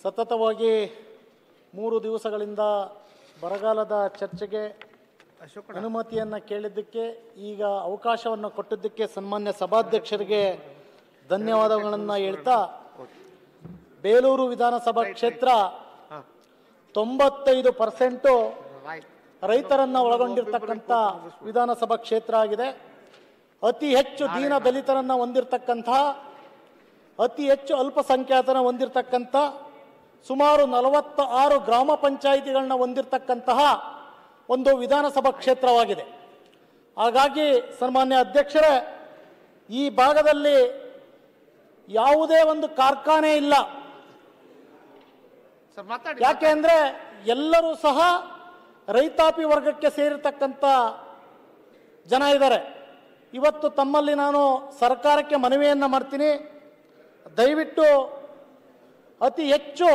ಸತತವಾಗಿ ಮೂರು ದಿವಸಗಳಿಂದ ಬರಗಾಲದ ಚರ್ಚೆಗೆ ಅನುಮತಿಯನ್ನು ಕೇಳಿದ್ದಕ್ಕೆ ಈಗ ಅವಕಾಶವನ್ನು ಕೊಟ್ಟಿದ್ದಕ್ಕೆ ಸನ್ಮಾನ್ಯ ಸಭಾಧ್ಯಕ್ಷರಿಗೆ ಧನ್ಯವಾದಗಳನ್ನು ಹೇಳ್ತಾ ಬೇಲೂರು ವಿಧಾನಸಭಾ ಕ್ಷೇತ್ರ ತೊಂಬತ್ತೈದು ಪರ್ಸೆಂಟು ರೈತರನ್ನ ಒಳಗೊಂಡಿರ್ತಕ್ಕಂಥ ವಿಧಾನಸಭಾ ಕ್ಷೇತ್ರ ಆಗಿದೆ ಅತಿ ಹೆಚ್ಚು ದೀನ ದಲಿತರನ್ನ ಹೊಂದಿರತಕ್ಕಂತಹ ಅತಿ ಹೆಚ್ಚು ಅಲ್ಪಸಂಖ್ಯಾತನ ಹೊಂದಿರತಕ್ಕಂಥ ಸುಮಾರು ನಲವತ್ತ ಆರು ಗ್ರಾಮ ಪಂಚಾಯಿತಿಗಳನ್ನ ಹೊಂದಿರತಕ್ಕಂತಹ ಒಂದು ವಿಧಾನಸಭಾ ಕ್ಷೇತ್ರವಾಗಿದೆ ಹಾಗಾಗಿ ಸನ್ಮಾನ್ಯ ಅಧ್ಯಕ್ಷರೇ ಈ ಭಾಗದಲ್ಲಿ ಯಾವುದೇ ಒಂದು ಕಾರ್ಖಾನೆ ಇಲ್ಲ ಸರ್ ಮಾತಾಡಿ ಯಾಕೆ ಅಂದ್ರೆ ಎಲ್ಲರೂ ಸಹ ರೈತಾಪಿ ವರ್ಗಕ್ಕೆ ಸೇರಿರ್ತಕ್ಕಂಥ ಜನ ಇದ್ದಾರೆ ಇವತ್ತು ತಮ್ಮಲ್ಲಿ ನಾನು ಸರ್ಕಾರಕ್ಕೆ ಮನವಿಯನ್ನು ಮಾಡ್ತೀನಿ ದಯವಿಟ್ಟು ಅತಿ ಹೆಚ್ಚು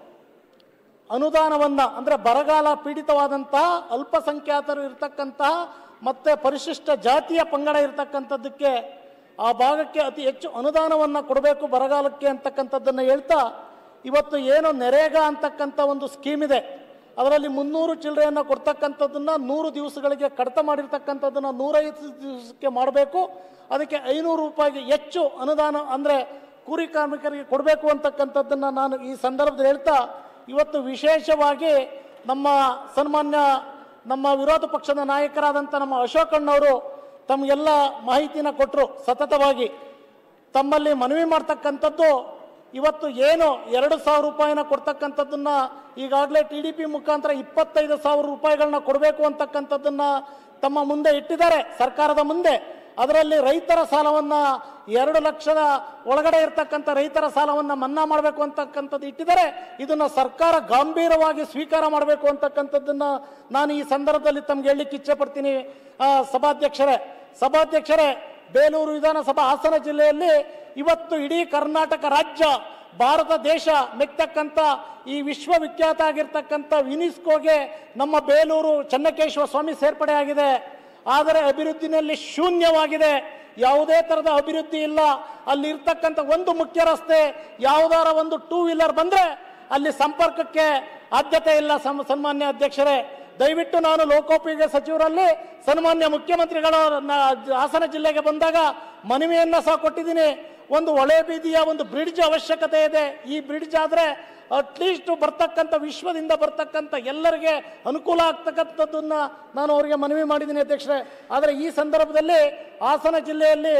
ಅನುದಾನವನ್ನು ಅಂದರೆ ಬರಗಾಲ ಪೀಡಿತವಾದಂತಹ ಅಲ್ಪಸಂಖ್ಯಾತರು ಇರ್ತಕ್ಕಂತಹ ಮತ್ತು ಪರಿಶಿಷ್ಟ ಜಾತಿಯ ಪಂಗಡ ಇರ್ತಕ್ಕಂಥದ್ದಕ್ಕೆ ಆ ಭಾಗಕ್ಕೆ ಅತಿ ಹೆಚ್ಚು ಅನುದಾನವನ್ನು ಕೊಡಬೇಕು ಬರಗಾಲಕ್ಕೆ ಅಂತಕ್ಕಂಥದ್ದನ್ನು ಹೇಳ್ತಾ ಇವತ್ತು ಏನು ನೆರೇಗಾ ಅಂತಕ್ಕಂಥ ಒಂದು ಸ್ಕೀಮ್ ಇದೆ ಅದರಲ್ಲಿ ಮುನ್ನೂರು ಚಿಲ್ಲರೆಯನ್ನು ಕೊಡ್ತಕ್ಕಂಥದ್ದನ್ನು ನೂರು ದಿವಸಗಳಿಗೆ ಕಡಿತ ಮಾಡಿರ್ತಕ್ಕಂಥದ್ದನ್ನು ನೂರೈವತ್ತು ದಿವಸಕ್ಕೆ ಮಾಡಬೇಕು ಅದಕ್ಕೆ ಐನೂರು ರೂಪಾಯಿಗೆ ಹೆಚ್ಚು ಅನುದಾನ ಅಂದರೆ ಕೂಲಿ ಕಾರ್ಮಿಕರಿಗೆ ಕೊಡಬೇಕು ಅಂತಕ್ಕಂಥದ್ದನ್ನು ನಾನು ಈ ಸಂದರ್ಭದಲ್ಲಿ ಹೇಳ್ತಾ ಇವತ್ತು ವಿಶೇಷವಾಗಿ ನಮ್ಮ ಸನ್ಮಾನ್ಯ ನಮ್ಮ ವಿರೋಧ ಪಕ್ಷದ ನಾಯಕರಾದಂಥ ನಮ್ಮ ಅಶೋಕಣ್ಣವರು ತಮಗೆಲ್ಲ ಮಾಹಿತಿನ ಕೊಟ್ಟರು ಸತತವಾಗಿ ತಮ್ಮಲ್ಲಿ ಮನವಿ ಮಾಡ್ತಕ್ಕಂಥದ್ದು ಇವತ್ತು ಏನು ಎರಡು ಸಾವಿರ ರೂಪಾಯಿನ ಕೊಡ್ತಕ್ಕಂಥದ್ದನ್ನ ಈಗಾಗಲೇ ಟಿ ಡಿ ಪಿ ಮುಖಾಂತರ ಇಪ್ಪತ್ತೈದು ಸಾವಿರ ರೂಪಾಯಿಗಳನ್ನ ಕೊಡಬೇಕು ಅಂತಕ್ಕಂಥದ್ದನ್ನ ತಮ್ಮ ಮುಂದೆ ಇಟ್ಟಿದ್ದಾರೆ ಸರ್ಕಾರದ ಮುಂದೆ ಅದರಲ್ಲಿ ರೈತರ ಸಾಲವನ್ನ ಎರಡು ಲಕ್ಷದ ಒಳಗಡೆ ಇರ್ತಕ್ಕಂಥ ರೈತರ ಸಾಲವನ್ನ ಮನ್ನಾ ಮಾಡಬೇಕು ಅಂತಕ್ಕಂಥದ್ದು ಇಟ್ಟಿದ್ದಾರೆ ಇದನ್ನ ಸರ್ಕಾರ ಗಂಭೀರವಾಗಿ ಸ್ವೀಕಾರ ಮಾಡಬೇಕು ಅಂತಕ್ಕಂಥದ್ದನ್ನ ನಾನು ಈ ಸಂದರ್ಭದಲ್ಲಿ ತಮ್ಗೆ ಹೇಳಲಿಕ್ಕೆ ಇಚ್ಛೆ ಪಡ್ತೀನಿ ಆ, ಸಭಾಧ್ಯಕ್ಷರೇ ಸಭಾಧ್ಯಕ್ಷರೇ ಬೇಲೂರು ವಿಧಾನಸಭಾ ಹಾಸನ ಜಿಲ್ಲೆಯಲ್ಲಿ ಇವತ್ತು ಇಡೀ ಕರ್ನಾಟಕ ರಾಜ್ಯ ಭಾರತ ದೇಶ ಮೆಚ್ಚತಕ್ಕಂಥ ಈ ವಿಶ್ವವಿಖ್ಯಾತ ಆಗಿರ್ತಕ್ಕಂಥ ಯುನಿಸ್ಕೋಗೆ ನಮ್ಮ ಬೇಲೂರು ಚನ್ನಕೇಶ್ವರ ಸ್ವಾಮಿ ಸೇರ್ಪಡೆ ಆಗಿದೆ ಆದರೆ ಅಭಿವೃದ್ಧಿನಲ್ಲಿ ಶೂನ್ಯವಾಗಿದೆ ಯಾವುದೇ ಥರದ ಅಭಿವೃದ್ಧಿ ಇಲ್ಲ ಅಲ್ಲಿ ಇರ್ತಕ್ಕಂಥ ಒಂದು ಮುಖ್ಯ ರಸ್ತೆ ಯಾವುದಾರ ಒಂದು ಟೂ ವೀಲರ್ ಬಂದ್ರೆ ಅಲ್ಲಿ ಸಂಪರ್ಕಕ್ಕೆ ಆದ್ಯತೆ ಇಲ್ಲ ಸಂ ಸನ್ಮಾನ್ಯ ಅಧ್ಯಕ್ಷರೇ ದಯವಿಟ್ಟು ನಾನು ಲೋಕೋಪಯೋಗಿ ಸಚಿವರಲ್ಲಿ ಸನ್ಮಾನ್ಯ ಮುಖ್ಯಮಂತ್ರಿಗಳು ನ- ಹಾಸನ ಜಿಲ್ಲೆಗೆ ಬಂದಾಗ ಮನವಿಯನ್ನ ಸಹ ಕೊಟ್ಟಿದ್ದೀನಿ ಒಂದು ಒಳೆ ಬೀದಿಯ ಒಂದು ಬ್ರಿಡ್ಜ್ ಅವಶ್ಯಕತೆ ಇದೆ ಈ ಬ್ರಿಡ್ಜ್ ಆದ್ರೆ ಅಟ್ಲೀಸ್ಟ್ ಬರ್ತಕ್ಕಂಥ ವಿಶ್ವದಿಂದ ಬರ್ತಕ್ಕಂಥ ಎಲ್ಲರಿಗೆ ಅನುಕೂಲ ಆಗ್ತಕ್ಕಂಥದ್ದನ್ನ ನಾನು ಅವರಿಗೆ ಮನವಿ ಮಾಡಿದ್ದೀನಿ ಅಧ್ಯಕ್ಷರೇ ಆದರೆ ಈ ಸಂದರ್ಭದಲ್ಲಿ ಹಾಸನ ಜಿಲ್ಲೆಯಲ್ಲಿ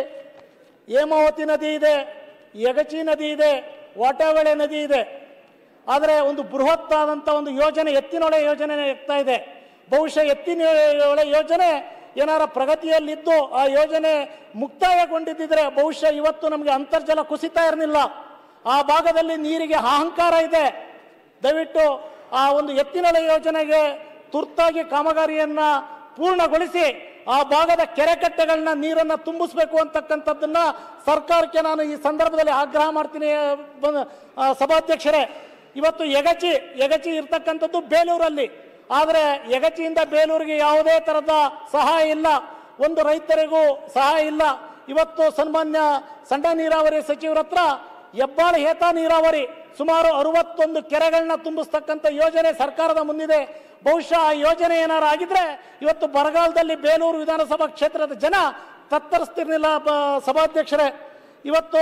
ಹೇಮಾವತಿ ನದಿ ಇದೆ ಯಗಚಿ ನದಿ ಇದೆ ವಾಟಾವಳೆ ನದಿ ಇದೆ ಆದರೆ ಒಂದು ಬೃಹತ್ ಆದಂಥ ಒಂದು ಯೋಜನೆ ಎತ್ತಿನೊಳೆ ಯೋಜನೆ ಆಗ್ತಾ ಇದೆ ಬಹುಶಃ ಎತ್ತಿನೊಳೆ ಯೋಜನೆ ಏನಾರ ಪ್ರಗತಿಯಲ್ಲಿದ್ದು ಆ ಯೋಜನೆ ಮುಕ್ತಾಯಗೊಂಡಿದ್ದಿದ್ರೆ ಬಹುಶಃ ಇವತ್ತು ನಮಗೆ ಅಂತರ್ಜಲ ಕುಸಿತಾ ಇರಲಿಲ್ಲ ಆ ಭಾಗದಲ್ಲಿ ನೀರಿಗೆ ಅಹಂಕಾರ ಇದೆ ದಯವಿಟ್ಟು ಆ ಒಂದು ಎತ್ತಿನೊಳೆ ಯೋಜನೆಗೆ ತುರ್ತಾಗಿ ಕಾಮಗಾರಿಯನ್ನ ಪೂರ್ಣಗೊಳಿಸಿ ಆ ಭಾಗದ ಕೆರೆಕಟ್ಟೆಗಳನ್ನ ನೀರನ್ನ ತುಂಬಿಸ್ಬೇಕು ಅಂತಕ್ಕಂಥದ್ದನ್ನ ಸರ್ಕಾರಕ್ಕೆ ನಾನು ಈ ಸಂದರ್ಭದಲ್ಲಿ ಆಗ್ರಹ ಮಾಡ್ತೀನಿ ಆ, ಬ- ಆ, ಸಭಾಧ್ಯಕ್ಷರೇ ಇವತ್ತು ಯಗಚಿ ಯಗಚಿ ಇರ್ತಕ್ಕಂಥದ್ದು ಬೇಲೂರಲ್ಲಿ ಆದರೆ ಯಗಚಿಯಿಂದ ಬೇಲೂರಿಗೆ ಯಾವುದೇ ಥರದ ಸಹಾಯ ಇಲ್ಲ ಒಂದು ರೈತರಿಗೂ ಸಹಾಯ ಇಲ್ಲ ಇವತ್ತು ಸನ್ಮಾನ್ಯ ಸಣ್ಣ ನೀರಾವರಿ ಸಚಿವರ ಹತ್ರ ಹೆಬ್ಬಾಳ ಹೇತ ನೀರಾವರಿ ಸುಮಾರು ಅರವತ್ತೊಂದು ಕೆರೆಗಳನ್ನ ತುಂಬಿಸ್ತಕ್ಕಂಥ ಯೋಜನೆ ಸರ್ಕಾರದ ಮುಂದಿದೆ ಬಹುಶಃ ಆ ಯೋಜನೆ ಏನಾರು ಆಗಿದ್ರೆ ಇವತ್ತು ಬರಗಾಲದಲ್ಲಿ ಬೇಲೂರು ವಿಧಾನಸಭಾ ಕ್ಷೇತ್ರದ ಜನ ತತ್ತರಿಸ್ತಿರ್ಲಿಲ್ಲ ಬ- ಸಭಾಧ್ಯಕ್ಷರೇ ಇವತ್ತು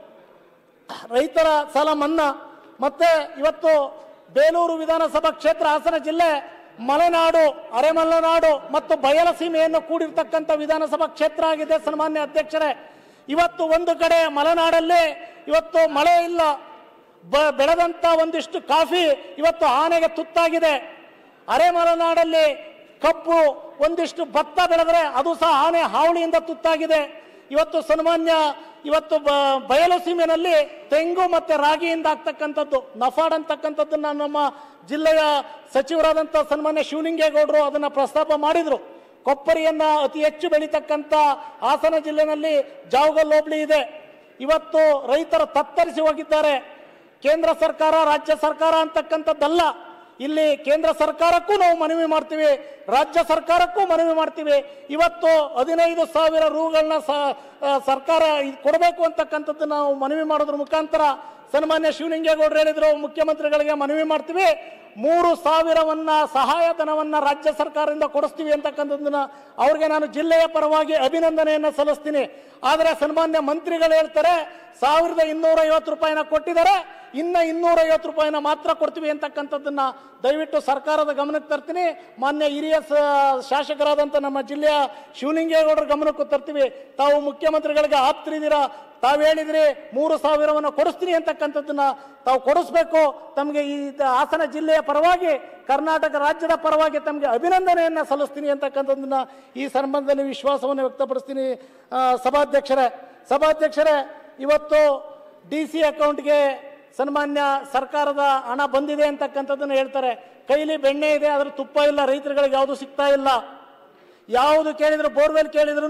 ರೈತರ ಸಾಲ ಮನ್ನಾ ಮತ್ತೆ ಇವತ್ತು ಬೇಲೂರು ವಿಧಾನಸಭಾ ಕ್ಷೇತ್ರ ಹಾಸನ ಜಿಲ್ಲೆ ಮಲೆನಾಡು ಅರೆಮಲೆನಾಡು ಮತ್ತು ಬಯಲಸೀಮೆಯನ್ನು ಕೂಡಿರ್ತಕ್ಕಂಥ ವಿಧಾನಸಭಾ ಕ್ಷೇತ್ರ ಆಗಿದೆ ಸನ್ಮಾನ್ಯ ಅಧ್ಯಕ್ಷರೇ ಇವತ್ತು ಒಂದು ಕಡೆ ಮಲೆನಾಡಲ್ಲಿ ಇವತ್ತು ಮಳೆ ಇಲ್ಲ ಬ ಬೆಳೆದಂತ ಒಂದಿಷ್ಟು ಕಾಫಿ ಇವತ್ತು ಆನೆಗೆ ತುತ್ತಾಗಿದೆ ಅರೆಮಲೆನಾಡಲ್ಲಿ ಕಬ್ಬು ಒಂದಿಷ್ಟು ಭತ್ತ ಬೆಳೆದ್ರೆ ಅದು ಸಹ ಆನೆ ಹಾವಳಿಯಿಂದ ತುತ್ತಾಗಿದೆ ಇವತ್ತು ಸನ್ಮಾನ್ಯ ಇವತ್ತು ಬ- ಬಯಲು ಸೀಮೆನಲ್ಲಿ ತೆಂಗು ಮತ್ತೆ ರಾಗಿಯಿಂದ ಆಗ್ತಕ್ಕಂಥದ್ದು ನಫಾಡ್ ಅಂತಕ್ಕಂಥದ್ದನ್ನ ನಮ್ಮ ಜಿಲ್ಲೆಯ ಸಚಿವರಾದಂಥ ಸನ್ಮಾನ್ಯ ಶಿವಲಿಂಗೇಗೌಡರು ಅದನ್ನ ಪ್ರಸ್ತಾಪ ಮಾಡಿದ್ರು ಕೊಪ್ಪರಿಯನ್ನ ಅತಿ ಹೆಚ್ಚು ಬೆಳೀತಕ್ಕಂಥ ಹಾಸನ ಜಿಲ್ಲೆನಲ್ಲಿ ಜಾವಗಲ್ ಹೋಬಳಿ ಇದೆ ಇವತ್ತು ರೈತರು ತತ್ತರಿಸಿ ಹೋಗಿದ್ದಾರೆ ಕೇಂದ್ರ ಸರ್ಕಾರ ರಾಜ್ಯ ಸರ್ಕಾರ ಅಂತಕ್ಕಂಥದ್ದಲ್ಲ ಇಲ್ಲಿ ಕೇಂದ್ರ ಸರ್ಕಾರಕ್ಕೂ ನಾವು ಮನವಿ ಮಾಡ್ತೀವಿ ರಾಜ್ಯ ಸರ್ಕಾರಕ್ಕೂ ಮನವಿ ಮಾಡ್ತೀವಿ ಇವತ್ತು ಹದಿನೈದು ಸಾವಿರ ರೂಗಳನ್ನ ಸ ಆ, ಸರ್ಕಾರ ಇದು ಕೊಡಬೇಕು ಅಂತಕ್ಕಂಥದ್ದು ನಾವು ಮನವಿ ಮಾಡೋದ್ರ ಮುಖಾಂತರ ಸನ್ಮಾನ್ಯ ಶಿವಲಿಂಗೇಗೌಡರು ಹೇಳಿದ್ರು ಮುಖ್ಯಮಂತ್ರಿಗಳಿಗೆ ಮನವಿ ಮಾಡ್ತೀವಿ ಮೂರು ಸಾವಿರವನ್ನ ಸಹಾಯಧನವನ್ನ ರಾಜ್ಯ ಸರ್ಕಾರದಿಂದ ಕೊಡಿಸ್ತೀವಿ ಅಂತಕ್ಕಂಥದ್ದನ್ನ ಅವ್ರಿಗೆ ನಾನು ಜಿಲ್ಲೆಯ ಪರವಾಗಿ ಅಭಿನಂದನೆಯನ್ನ ಸಲ್ಲಿಸ್ತೀನಿ ಆದರೆ ಸನ್ಮಾನ್ಯ ಮಂತ್ರಿಗಳು ಹೇಳ್ತಾರೆ ಸಾವಿರದ ಇನ್ನೂರ ಐವತ್ತು ರೂಪಾಯಿನ ಕೊಟ್ಟಿದ್ದಾರೆ ಇನ್ನ ಇನ್ನೂರ ಐವತ್ತು ರೂಪಾಯಿನ ಮಾತ್ರ ಕೊಡ್ತೀವಿ ಅಂತಕ್ಕಂಥದ್ದನ್ನ ದಯವಿಟ್ಟು ಸರ್ಕಾರದ ಗಮನಕ್ಕೆ ತರ್ತೀನಿ ಮಾನ್ಯ ಹಿರಿಯ ಸ- ಶಾಸಕರಾದಂಥ ನಮ್ಮ ಜಿಲ್ಲೆಯ ಶಿವಲಿಂಗೇಗೌಡರ ಗಮನಕ್ಕೂ ತರ್ತೀವಿ ತಾವು ಮುಖ್ಯಮಂತ್ರಿಗಳಿಗೆ ಆಪ್ತರಿದ್ದೀರಾ ತಾವು ಹೇಳಿದ್ರಿ ಮೂರು ಸಾವಿರವನ್ನು ಕೊಡಿಸ್ತೀನಿ ಅಂತಕ್ಕಂಥದ್ದನ್ನ ತಾವು ಕೊಡಿಸ್ಬೇಕು ತಮಗೆ ಈ ದ- ಹಾಸನ ಜಿಲ್ಲೆಯ ಪರವಾಗಿ ಕರ್ನಾಟಕ ರಾಜ್ಯದ ಪರವಾಗಿ ತಮಗೆ ಅಭಿನಂದನೆಯನ್ನ ಸಲ್ಲಿಸ್ತೀನಿ ಅಂತಕ್ಕಂಥದ್ದನ್ನ ಈ ಸಂಬಂಧದಲ್ಲಿ ವಿಶ್ವಾಸವನ್ನು ವ್ಯಕ್ತಪಡಿಸ್ತೀನಿ ಆ, ಸಭಾಧ್ಯಕ್ಷರೇ ಸಭಾಧ್ಯಕ್ಷರೇ ಇವತ್ತು ಡಿ ಸಿ ಅಕೌಂಟ್ಗೆ ಸನ್ಮಾನ್ಯ ಸರ್ಕಾರದ ಹಣ ಬಂದಿದೆ ಅಂತಕ್ಕಂಥದ್ದನ್ನು ಹೇಳ್ತಾರೆ ಕೈಲಿ ಬೆಣ್ಣೆ ಇದೆ ಅದ್ರ ತುಪ್ಪ ಇಲ್ಲ ರೈತರುಗಳಿಗೆ ಯಾವುದು ಸಿಗ್ತಾ ಇಲ್ಲ ಯಾವುದು ಕೇಳಿದ್ರು ಬೋರ್ವೆಲ್ ಕೇಳಿದ್ರು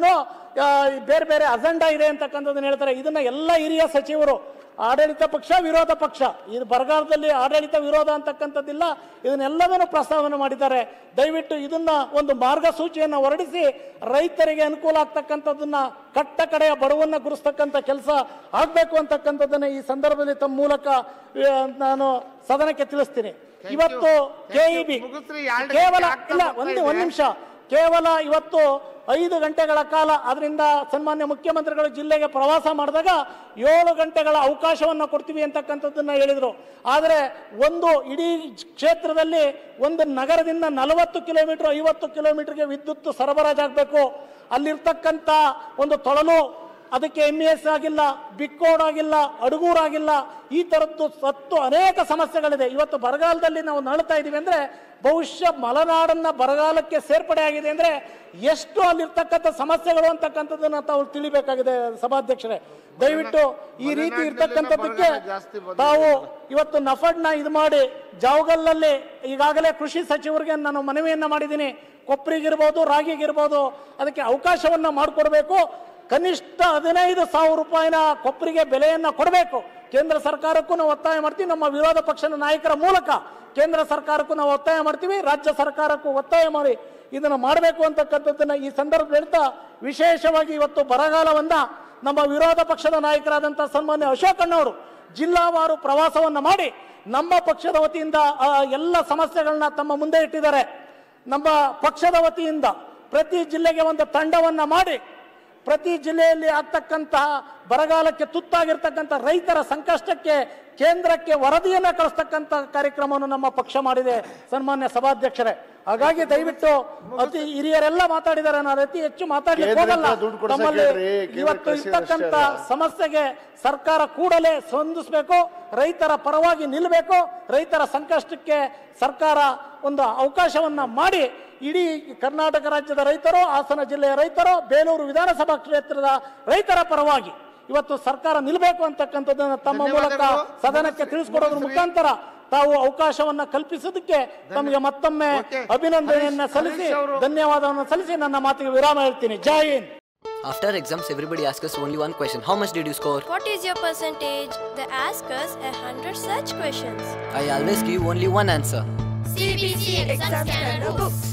ಬೇರೆ ಬೇರೆ ಅಜೆಂಡಾ ಇದೆ ಅಂತಕ್ಕಂಥದ್ದನ್ನ ಹೇಳ್ತಾರೆ ಇದನ್ನ ಎಲ್ಲ ಹಿರಿಯ ಸಚಿವರು ಆಡಳಿತ ಪಕ್ಷ ವಿರೋಧ ಪಕ್ಷ ಇದು ಬರಗಾಲದಲ್ಲಿ ಆಡಳಿತ ವಿರೋಧ ಅಂತಕ್ಕಂಥದ್ದಿಲ್ಲ ಇದನ್ನೆಲ್ಲದನ್ನು ಪ್ರಸ್ತಾವನೆ ಮಾಡಿದ್ದಾರೆ ದಯವಿಟ್ಟು ಇದನ್ನ ಒಂದು ಮಾರ್ಗಸೂಚಿಯನ್ನು ಹೊರಡಿಸಿ ರೈತರಿಗೆ ಅನುಕೂಲ ಆಗ್ತಕ್ಕಂಥದ್ದನ್ನ ಕಟ್ಟ ಕಡೆಯ ಬಡವನ್ನ ಗುರುಸ್ತಕ್ಕಂಥ ಕೆಲಸ ಆಗಬೇಕು ಅಂತಕ್ಕಂಥದ್ದನ್ನ ಈ ಸಂದರ್ಭದಲ್ಲಿ ತಮ್ಮ ಮೂಲಕ ಆ, ನಾನು ಸದನಕ್ಕೆ ತಿಳಿಸ್ತೀನಿ ಇವತ್ತು ಕೆ ಇ ಬಿ ಮುಗಿಸ್ರಿ, ಎರಡು ಕೇವಲ ಗಂಟೆ ಇಲ್ಲ ಆಗ್ತಾ ಒಂದು ಇದೆ. ಒಂದು ನಿಮಿಷ ಕೇವಲ ಇವತ್ತು ಐದು ಗಂಟೆಗಳ ಕಾಲ ಅದರಿಂದ ಸನ್ಮಾನ್ಯ ಮುಖ್ಯಮಂತ್ರಿಗಳು ಜಿಲ್ಲೆಗೆ ಪ್ರವಾಸ ಮಾಡಿದಾಗ ಏಳು ಗಂಟೆಗಳ ಅವಕಾಶವನ್ನು ಕೊಡ್ತೀವಿ ಅಂತಕ್ಕಂಥದ್ದನ್ನ ಹೇಳಿದರು ಆದರೆ ಒಂದು ಇಡೀ ಕ್ಷೇತ್ರದಲ್ಲಿ ಒಂದು ನಗರದಿಂದ ನಲವತ್ತು ಕಿಲೋಮೀಟರ್ ಐವತ್ತು ಕಿಲೋಮೀಟರ್ಗೆ ವಿದ್ಯುತ್ ಸರಬರಾಜಾಗಬೇಕು ಅಲ್ಲಿರ್ತಕ್ಕಂಥ ಒಂದು ತೊಳಲು ಅದಕ್ಕೆ ಎಮ್ ಎಸ್ ಆಗಿಲ್ಲ ಬಿಕ್ಕೋಡ್ ಆಗಿಲ್ಲ ಅಡುಗೂರಾಗಿಲ್ಲ ಈ ಥರದ್ದು ಸತ್ತು ಅನೇಕ ಸಮಸ್ಯೆಗಳಿದೆ ಇವತ್ತು ಬರಗಾಲದಲ್ಲಿ ನಾವು ನಳ್ತಾ ಇದ್ದೀವಿ ಅಂದ್ರೆ ಬಹುಶಃ ಮಲೆನಾಡನ್ನ ಬರಗಾಲಕ್ಕೆ ಸೇರ್ಪಡೆ ಆಗಿದೆ ಅಂದ್ರೆ ಎಷ್ಟು ಅಲ್ಲಿರ್ತಕ್ಕಂಥ ಸಮಸ್ಯೆಗಳು ಅಂತಕ್ಕಂಥದ್ದನ್ನ ತಾವು ತಿಳಿಬೇಕಾಗಿದೆ ಸಭಾಧ್ಯಕ್ಷರೇ ದಯವಿಟ್ಟು ಈ ರೀತಿ ಇರ್ತಕ್ಕಂಥದ್ದಕ್ಕೆ ಬರಗಾಲ ಜಾಸ್ತಿ ಬಂದಿದೆ. ತಾವು ಇವತ್ತು ನಫಡ್ನ ಇದು ಮಾಡಿ ಜಾವಗಲ್ಲಲ್ಲಿ ಈಗಾಗಲೇ ಕೃಷಿ ಸಚಿವರಿಗೆ ನಾನು ಮನವಿಯನ್ನ ಮಾಡಿದ್ದೀನಿ ಕೊಪ್ಪರಿಗಿರ್ಬೋದು ರಾಗಿಗಿರ್ಬೋದು ಅದಕ್ಕೆ ಅವಕಾಶವನ್ನ ಮಾಡಿಕೊಡ್ಬೇಕು ಕನಿಷ್ಠ ಹದಿನೈದು ಸಾವಿರ ರೂಪಾಯಿನ ಕೊಪ್ಪರಿಗೆ ಬೆಲೆಯನ್ನ ಕೊಡಬೇಕು ಕೇಂದ್ರ ಸರ್ಕಾರಕ್ಕೂ ನಾವು ಒತ್ತಾಯ ಮಾಡ್ತೀವಿ ನಮ್ಮ ವಿರೋಧ ಪಕ್ಷದ ನಾಯಕರ ಮೂಲಕ ಕೇಂದ್ರ ಸರ್ಕಾರಕ್ಕೂ ನಾವು ಒತ್ತಾಯ ಮಾಡ್ತೀವಿ ರಾಜ್ಯ ಸರ್ಕಾರಕ್ಕೂ ಒತ್ತಾಯ ಮಾಡಿ ಇದನ್ನು ಮಾಡಬೇಕು ಅಂತಕ್ಕಂಥದ್ದನ್ನ ಈ ಸಂದರ್ಭದಲ್ಲಿ ಹೇಳ್ತಾ ವಿಶೇಷವಾಗಿ ಇವತ್ತು ಬರಗಾಲವನ್ನ ನಮ್ಮ ವಿರೋಧ ಪಕ್ಷದ ನಾಯಕರಾದಂಥ ಸನ್ಮಾನ್ಯ ಅಶೋಕಣ್ಣವರು ಜಿಲ್ಲಾವಾರು ಪ್ರವಾಸವನ್ನ ಮಾಡಿ ನಮ್ಮ ಪಕ್ಷದ ವತಿಯಿಂದ ಆ, ಎಲ್ಲ ಸಮಸ್ಯೆಗಳನ್ನ ತಮ್ಮ ಮುಂದೆ ಇಟ್ಟಿದ್ದಾರೆ ನಮ್ಮ ಪಕ್ಷದ ವತಿಯಿಂದ ಪ್ರತಿ ಜಿಲ್ಲೆಗೆ ಒಂದು ತಂಡವನ್ನ ಮಾಡಿ ಪ್ರತಿ ಜಿಲ್ಲೆಯಲ್ಲಿ ಆಗ್ತಕ್ಕಂತಹ ಬರಗಾಲಕ್ಕೆ ತುತ್ತಾಗಿರ್ತಕ್ಕಂಥ ರೈತರ ಸಂಕಷ್ಟಕ್ಕೆ ಕೇಂದ್ರಕ್ಕೆ ವರದಿಯನ್ನ ಕಳಿಸ್ತಕ್ಕಂಥ ಕಾರ್ಯಕ್ರಮವನ್ನು ನಮ್ಮ ಪಕ್ಷ ಮಾಡಿದೆ ಸನ್ಮಾನ್ಯ ಸಭಾಧ್ಯಕ್ಷರೇ ಹಾಗಾಗಿ ದಯವಿಟ್ಟು ಅತಿ ಹಿರಿಯರೆಲ್ಲ ಮಾತಾಡಿದ್ದಾರೆ ನಾನು ಅತಿ ಹೆಚ್ಚು ಮಾತಾಡ್ಲಿಕ್ಕೆ ಕೇಂದ್ರಕ್ಕೆ ಹೋಗಲ್ಲ ದುಡ್ಡು ಕೊಡ್ಸಕ್ಕೆ ನಮ್ಮಲ್ಲಿ ಹೇಳ್ರಿ, ಕೇಂದ್ರ ಇವತ್ತು ಕೃಷಿ ಇರ್ತಕ್ಕಂಥ ಅಷ್ಟೇ ಸಮಸ್ಯೆಗೆ ಸರ್ಕಾರ ಕೂಡಲೇ ಸ್ಪಂದಿಸಬೇಕು ರೈತರ ಪರವಾಗಿ ನಿಲ್ಲಬೇಕು ರೈತರ ಸಂಕಷ್ಟಕ್ಕೆ ಸರ್ಕಾರ ಒಂದು ಅವಕಾಶವನ್ನ ಮಾಡಿ ಇಡೀ ಕರ್ನಾಟಕ ರಾಜ್ಯದ ರೈತರು ಹಾಸನ ಜಿಲ್ಲೆಯ ರೈತರು ಬೇಲೂರು ವಿಧಾನಸಭಾ ಕ್ಷೇತ್ರದ ರೈತರ ಪರವಾಗಿ ಇವತ್ತು ಸರ್ಕಾರ ನಿಲ್ಲಬೇಕು ಅಂತಕ್ಕಂಥದ್ದನ್ನ ತಮ್ಮ ಮೂಲಕ ಧನ್ಯವಾದಗಳು. ಸದನಕ್ಕೆ ತಿಳಿಸ್ಕೊಡೋದ್ರ ಮುಗಿಸ್ರಿ. ಮುಖಾಂತರ ತಾವು ಅವಕಾಶವನ್ನ ಕಲ್ಪಿಸೋದಕ್ಕೆ ತಮಗೆ ಮತ್ತೊಮ್ಮೆ ಓಕೆ. ಅಭಿನಂದನೆಯನ್ನ ಹರೀಶ್- ಸಲ್ಲಿಸಿ ಹರೀಶ್ ಅವರು- ಧನ್ಯವಾದವನ್ನು ಸಲ್ಲಿಸಿ ನನ್ನ ಮಾತಿಗೆ ವಿರಾಮ ಹೇಳ್ತೀನಿ ಜೈ Hind After exams, everybody asks us only one question How much did you score? What is your percentage? They ask us a hundred such questions. I always give only one answer. CBC exam scanner books.